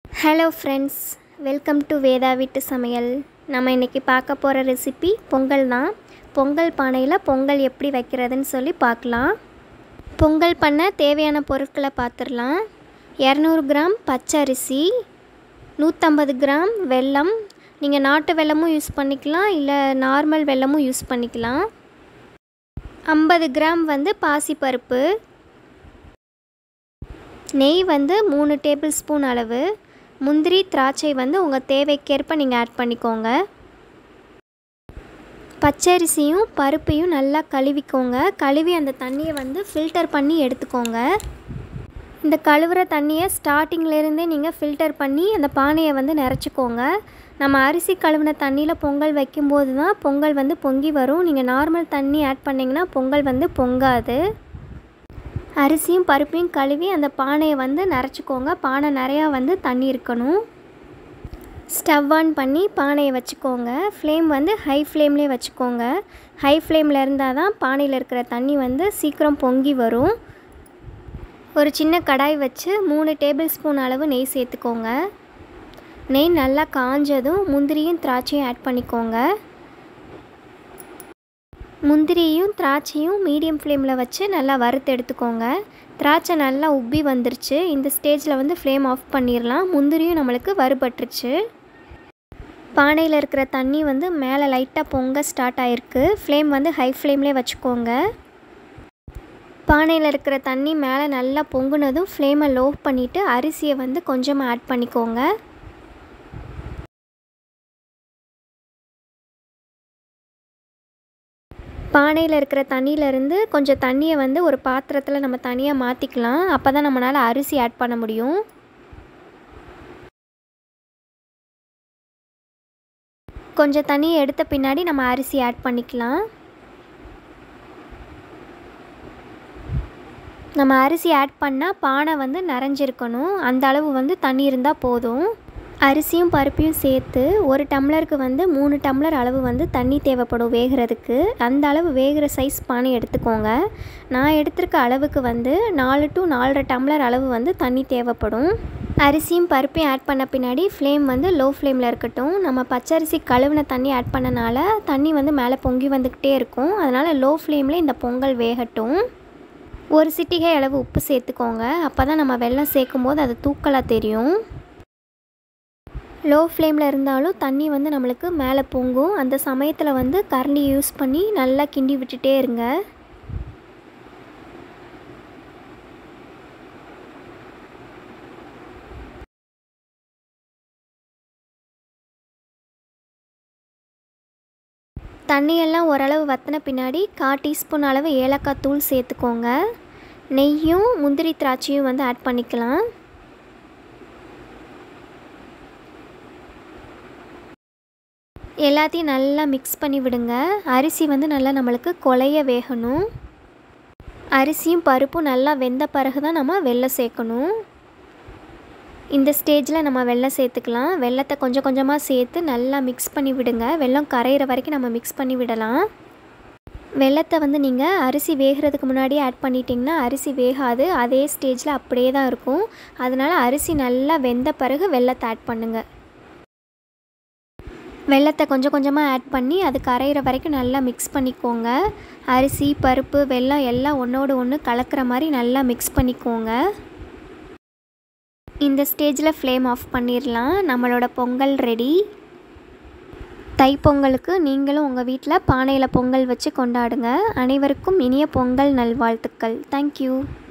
hello friends welcome to Veda வீட்டு சமையல் நம்ம இன்றைக்கி பார்க்க போகிற ரெசிபி பொங்கல் தான் பொங்கல் பானையில் பொங்கல் எப்படி வைக்கிறதுன்னு சொல்லி பார்க்கலாம் பொங்கல் பண்ண தேவையான பொருட்களை பார்த்துடலாம் இரநூறு கிராம் பச்சரிசி நூற்றம்பது கிராம் வெல்லம் நீங்கள் நாட்டு வெல்லமும் யூஸ் பண்ணிக்கலாம் இல்லை நார்மல் வெல்லமும் யூஸ் பண்ணிக்கலாம் ஐம்பது கிராம் வந்து பாசிப்பருப்பு நெய் வந்து மூணு டேபிள் ஸ்பூன் அளவு முந்திரி திராட்சை வந்து உங்கள் தேவைக்கேற்ப நீங்கள் ஆட் பண்ணிக்கோங்க பச்சரிசியும் பருப்பையும் நல்லா கழுவிக்கோங்க கழுவி அந்த தண்ணியை வந்து ஃபில்டர் பண்ணி எடுத்துக்கோங்க இந்த கழுவுற தண்ணியை ஸ்டார்டிங்லேருந்தே நீங்கள் ஃபில்டர் பண்ணி அந்த பானையை வந்து நிறச்சிக்கோங்க நம்ம அரிசி கழுவின தண்ணியில் பொங்கல் வைக்கும்போது தான் பொங்கல் வந்து பொங்கி வரும் நீங்கள் நார்மல் தண்ணி ஆட் பண்ணிங்கன்னா பொங்கல் வந்து பொங்காது அரிசியும் பருப்பையும் கழுவி அந்த பானையை வந்து நிறச்சிக்கோங்க பானை நிறையா வந்து தண்ணி இருக்கணும் ஸ்டவ் ஆன் பண்ணி பானையை வச்சுக்கோங்க ஃப்ளேம் வந்து ஹை ஃப்ளேம்லேயே வச்சுக்கோங்க ஹை ஃப்ளேமில் இருந்தால் தான் பானையில் இருக்கிற தண்ணி வந்து சீக்கிரம் பொங்கி வரும் ஒரு சின்ன கடாய் வச்சு மூணு டேபிள் ஸ்பூன் அளவு நெய் சேர்த்துக்கோங்க நெய் நல்லா காஞ்சதும் முந்திரியும் திராட்சையும் ஆட் பண்ணிக்கோங்க முந்திரியும் திராட்சையும் மீடியம் ஃப்ளேமில் வச்சு நல்லா வறுத்து எடுத்துக்கோங்க திராட்சை நல்லா உப்பி வந்துருச்சு இந்த ஸ்டேஜில் வந்து ஃப்ளேம் ஆஃப் பண்ணிடலாம் முந்திரியும் நம்மளுக்கு வறுபட்டுருச்சு பானையில் இருக்கிற தண்ணி வந்து மேலே லைட்டாக பொங்க ஸ்டார்ட் ஆகிருக்கு ஃப்ளேம் வந்து ஹை ஃப்ளேம்லேயே வச்சுக்கோங்க பானையில் இருக்கிற தண்ணி மேலே நல்லா பொங்குனதும் ஃப்ளேமை லோ பண்ணிவிட்டு அரிசியை வந்து கொஞ்சமாக ஆட் பண்ணிக்கோங்க பானையில் இருக்கிற தண்ணியிலேருந்து கொஞ்சம் தண்ணியை வந்து ஒரு பாத்திரத்தில் நம்ம தனியாக மாற்றிக்கலாம் அப்போ தான் நம்மளால் அரிசி ஆட் பண்ண முடியும் கொஞ்சம் தண்ணியை எடுத்த பின்னாடி நம்ம அரிசி ஆட் பண்ணிக்கலாம் நம்ம அரிசி ஆட் பண்ணால் பானை வந்து நிறைஞ்சிருக்கணும் அந்த அளவு வந்து தண்ணி இருந்தால் போதும் அரிசியும் பருப்பையும் சேர்த்து ஒரு டம்ளருக்கு வந்து மூணு டம்ளர் அளவு வந்து தண்ணி தேவைப்படும் வேகிறதுக்கு அந்த அளவு வேகிற சைஸ் பானை எடுத்துக்கோங்க நான் எடுத்திருக்க அளவுக்கு வந்து நாலு டு நாலரை டம்ளர் அளவு வந்து தண்ணி தேவைப்படும் அரிசியும் பருப்பையும் ஆட் பண்ண பின்னாடி ஃப்ளேம் வந்து லோ ஃப்ளேமில் இருக்கட்டும் நம்ம பச்சரிசி கழுவின தண்ணி ஆட் பண்ணனால தண்ணி வந்து மேலே பொங்கி வந்துக்கிட்டே இருக்கும் அதனால் லோ ஃப்ளேமில் இந்த பொங்கல் வேகட்டும் ஒரு சிட்டிகை அளவு உப்பு சேர்த்துக்கோங்க அப்போ தான் நம்ம வெள்ளம் சேர்க்கும் போது அது தூக்கலாக தெரியும் லோ ஃப்ளேமில் இருந்தாலும் தண்ணி வந்து நம்மளுக்கு மேலே பொங்கும் அந்த சமயத்தில் வந்து கரண்டி யூஸ் பண்ணி நல்லா கிண்டி விட்டுட்டே இருங்க தண்ணியெல்லாம் ஓரளவு வற்றின பின்னாடி கால் டீஸ்பூன் அளவு ஏலக்காய் தூள் சேர்த்துக்கோங்க நெய்யும் முந்திரி திராட்சையும் வந்து ஆட் பண்ணிக்கலாம் எல்லாத்தையும் நல்லா மிக்ஸ் பண்ணி விடுங்க அரிசி வந்து நல்லா நம்மளுக்கு கொலைய வேகணும் அரிசியும் பருப்பும் நல்லா வெந்த பிறகு தான் நம்ம வெள்ளம் சேர்க்கணும் இந்த ஸ்டேஜில் நம்ம வெள்ளம் சேர்த்துக்கலாம் வெள்ளத்தை கொஞ்சம் கொஞ்சமாக சேர்த்து நல்லா மிக்ஸ் பண்ணி விடுங்க வெள்ளம் கரையிற வரைக்கும் நம்ம மிக்ஸ் பண்ணி விடலாம் வெள்ளத்தை வந்து நீங்கள் அரிசி வேகிறதுக்கு முன்னாடியே ஆட் பண்ணிட்டிங்கன்னா அரிசி வேகாது அதே ஸ்டேஜில் அப்படியே தான் இருக்கும் அதனால் அரிசி நல்லா வெந்த பிறகு வெள்ளத்தை ஆட் பண்ணுங்கள் வெள்ளத்தை கொஞ்சம் கொஞ்சமாக ஆட் பண்ணி அது கரையிற வரைக்கும் நல்லா மிக்ஸ் பண்ணிக்கோங்க அரிசி பருப்பு வெல்லம் எல்லாம் ஒன்றோடு ஒன்று கலக்கிற மாதிரி நல்லா மிக்ஸ் பண்ணிக்கோங்க இந்த ஸ்டேஜில் ஃப்ளேம் ஆஃப் பண்ணிடலாம் நம்மளோட பொங்கல் ரெடி தைப்பொங்கலுக்கு நீங்களும் உங்கள் வீட்டில் பானையில் பொங்கல் வச்சு கொண்டாடுங்க அனைவருக்கும் இனிய பொங்கல் நல்வாழ்த்துக்கள் தேங்க்யூ